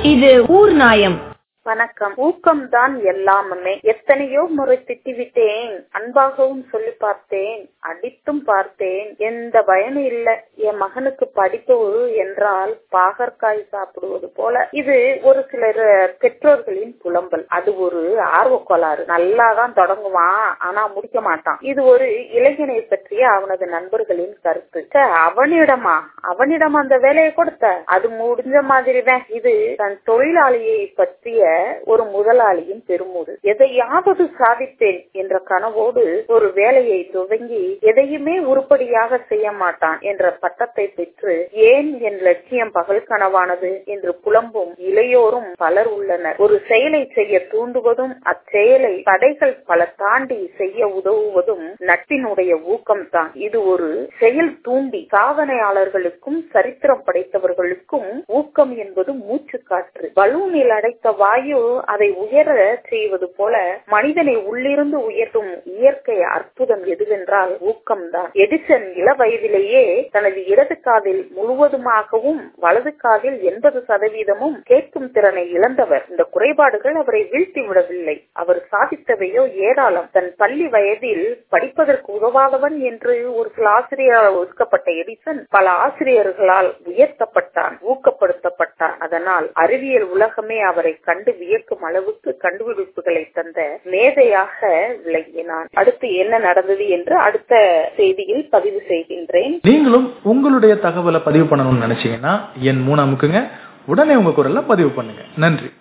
இது ஊர் நாயம் வணக்கம் ஊக்கம்தான் எல்லாமுமே எத்தனையோ முறை திட்டிவிட்டேன் அன்பாகவும் சொல்லி பார்த்தேன் அடித்தும் பார்த்தேன் எந்த பயனும் இல்ல என் மகனுக்கு படிப்பு என்றால் பாகற்காய் சாப்பிடுவது போல இது ஒரு சிலர் பெற்றோர்களின் புலம்பல் அது ஒரு ஆர்வ கோளாறு நல்லாதான் தொடங்குவான் ஆனா முடிக்க மாட்டான் இது ஒரு இளைஞனை பற்றிய அவனது நண்பர்களின் கருத்து ச்சே, அவனிடமா அவனிடம் அந்த வேலையை கொடுத்த அது முடிஞ்ச மாதிரிதான் இது தன் தொழிலாளியை பற்றிய ஒரு முதலாளியின் பெருமூடு எதையாவது சாதித்தேன் என்ற கனவோடு ஒரு வேலையை துவங்கி எதையுமே உருப்படியாக செய்ய மாட்டான் என்ற பட்டத்தை பெற்று ஏன் என் லட்சியம் பகல் கனவானது என்று புலம்பும் இளையோரும் பலர் உள்ளனர் ஒரு செயலை செய்ய தூண்டுவதும் அச்செயலை தடைகள் பல தாண்டி செய்ய உதவுவதும் நட்பினுடைய ஊக்கம்தான் இது ஒரு செயல் தூண்டி சாதனையாளர்களுக்கும் சரித்திரம் படைத்தவர்களுக்கும் ஊக்கம் என்பது மூச்சு காற்று பலூனில் அடைத்த வாயு அதை உயர செய்வது போல மனிதனை உள்ளிருந்து உயர்த்தும் இயற்கை அற்புதம் எதுவென்றால் ஊக்கம்தான் எடிசன் இள வயதிலேயே தனது இடது காதில் முழுவதுமாகவும் வலது காதில் எண்பது சதவீதமும் கேட்கும் திறனை இழந்தவர் இந்த குறைபாடுகள் அவரை வீழ்த்தி விடவில்லை அவர் சாதித்தவையோ ஏராளம் தன் பள்ளி வயதில் படிப்பதற்கு உதவாதவன் என்று ஒரு சில ஆசிரியரால் ஒதுக்கப்பட்ட எடிசன் பல ஆசிரியர்களால் உயர்த்தப்பட்டான் ஊக்கப்படுத்தப்பட்டான் அதனால் அறிவியல் உலகமே அவரை கண்டு வியக்கும் அளவுக்கு கண்டுபிடிப்புகளை தந்த மேதையாக விளங்கினான் அடுத்து என்ன நடந்தது என்று அடுத்த செய்தியில் பதிவு செய்கின்றேன் நீங்களும் உங்களுடைய தகவலை பதிவு பண்ணணும்னு நினைச்சீங்கன்னா என் மூணு அமுக்குங்க உடனே உங்க குரல்ல பதிவு பண்ணுங்க நன்றி